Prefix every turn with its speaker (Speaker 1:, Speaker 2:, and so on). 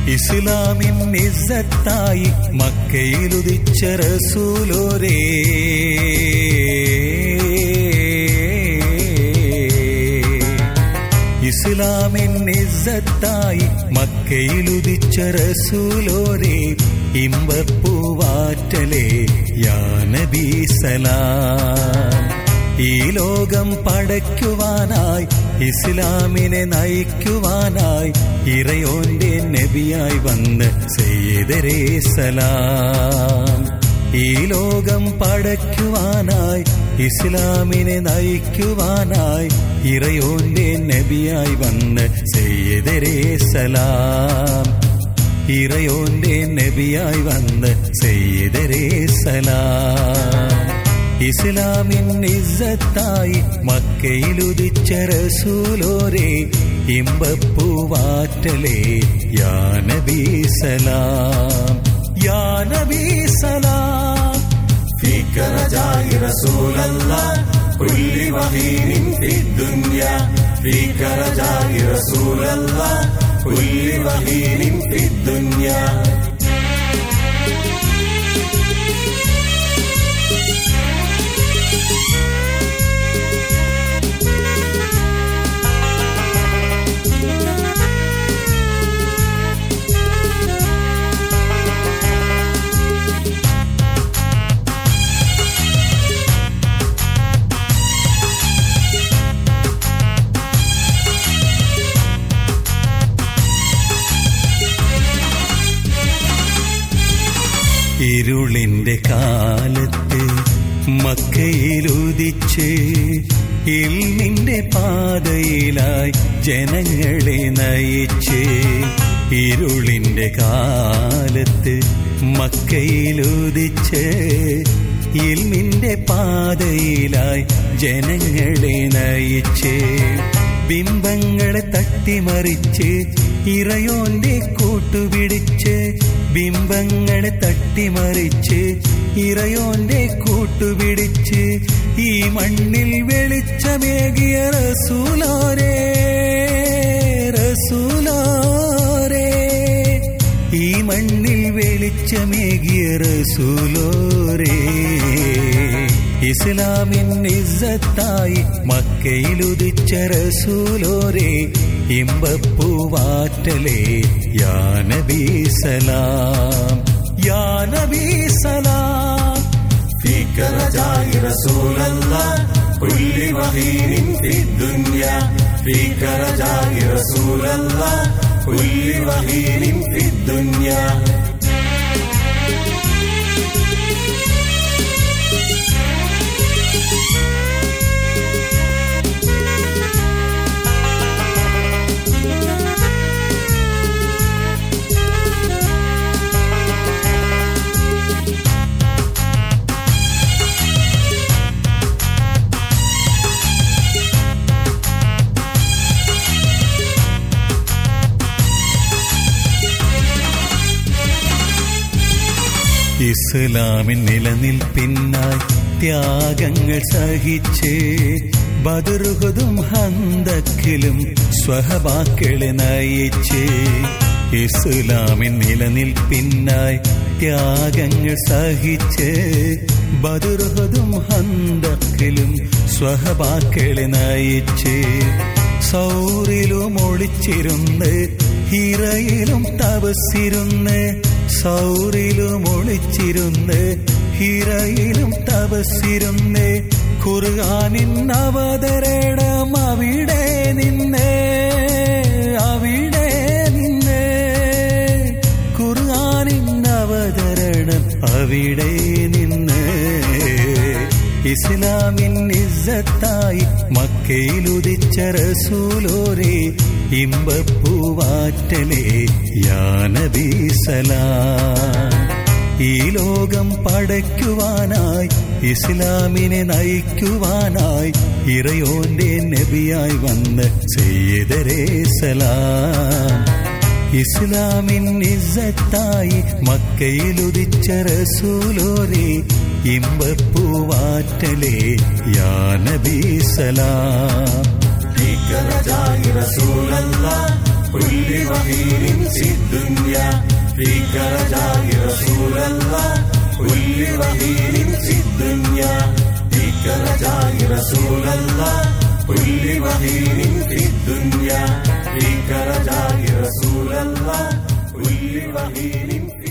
Speaker 1: ഇസ്ലാമിൻ ഇസ്സത്തായി മക്കയിലുദിച്ച റസൂലോരേ ഇസ്ലാമിൻ ഇസ്സത്തായി മക്കയിലുദിച്ച റസൂലോരേ ഇമ്പപ്പൂവാറ്റലേ യാ നബി സലാം ഈ ലോകം പടയ്ക്കുവാനായി ഇസ്ലാമിനെ നയിക്കുവാനായി ഇറയോന്റെ നബിയായി വന്ന് സെയ്തരേ സലാം ഈ ലോകം പടയ്ക്കുവാനായി ഇസ്ലാമിനെ നയിക്കുവാനായി ഇറയോന്റെ നബിയായി വന്ന് സെയ്തരേ സലാം ഇറയോന്റെ നബിയായി വന്ന് സെയ്തരേ സലാം ഇസ്ലാമിൻ ഇസ്സത്തായി മക്കയിലുദിച്ച റസൂലോരേ ഇമ്പപ്പൂവാറ്റലേ യാ നബി സലാം യാ നബി സലാം
Speaker 2: فيك رجائي رسول الله كل وهين في الدنيا فيك رجائي رسول الله كل وهين في الدنيا
Speaker 1: ഇരുളിന്റെ കാലത്ത് മക്കയിലുദിച്ച് ഇൽമിന്റെ പാതയിലായി ജനങ്ങളെ നയിച്ച് ഇരുളിന്റെ കാലത്ത് മക്കയിലുദിച്ച് ഇൽമിന്റെ പാതയിലായി ജനങ്ങളെ നയിച്ച് ബിംബങ്ങളെ തട്ടിമറിച്ച് ഇറയോന്റെ കൂട്ടുപിടിച്ച് ബിംബങ്ങളെ തട്ടിമറിച്ച് ഇറയോന്റെ കൂട്ടുപിടിച്ച് ഈ മണ്ണിൽ വെളിച്ചമേകിയ റസൂലോരേ റസൂലോരേ ഈ മണ്ണിൽ വെളിച്ചമേകിയ റസൂലോരേ ഇസ്ലാമിൻ ഇസ്സത്തായി മക്കയിലുദിച്ച റസൂലോരേ ഇമ്പപ്പൂവാറ്റലേ യാ നബി സലാം യാ നബി സലാം
Speaker 2: فيك رجائي رسول الله كل وهين في الدنيا فيك رجائي رسول الله كل وهين في الدنيا
Speaker 1: ഇസ്ലാമിൻ നിലനിൽപ്പിന്നായി ത്യാഗങ്ങൾ സഹിച്ച് ബദറുഹുദും ഹന്തക്കിലും സ്വഹബാക്കളെ നയിച്ച് ഇസ്ലാമിൻ നിലനിൽപ്പിന്നായി ത്യാഗങ്ങൾ സഹിച്ച് ബദറുഹുദും ഹന്തക്കിലും സ്വഹബാക്കളെ നയിച്ച് സൗറിലും ഒളിച്ചിരുന്ന് ഹിറയിലും തപസ്സിരുന്ന് സൗറിലും ഒളിച്ചിരുന്ന് ഹിറയിലും തപസ്സിരുന്ന് ഖുർആാനിൻ അവതരണം അവിടെ നിന്ന് അവിടെ നിന്ന് ഖുർആാനിൻ അവതരണം അവിടെ നിന്ന് ഇസ്ലാമിൻ ഇസ്സത്തായി മക്കയിലുദിച്ച റസൂലോരേ ഇമ്പപ്പൂവാറ്റലേ യാ നബി സലാം ഈ ലോകം പടയ്ക്കുവാനായി ഇസ്ലാമിനെ നയിക്കുവാനായി ഇറയോന്റെ നബിയായി വന്ന് സെയ്തരേ സലാം ഇസ്ലാമിൻ ഇസ്സത്തായി മക്കയിലുദിച്ച റസൂലോരേ ഇമ്പപ്പൂവാറ്റലേ യാ നബി സലാം
Speaker 2: فيك رجائي رسول الله كل وهين في الدنيا فيك رجائي رسول الله كل وهين في الدنيا فيك رجائي رسول الله كل وهين في الدنيا فيك رجائي رسول الله كل وهين في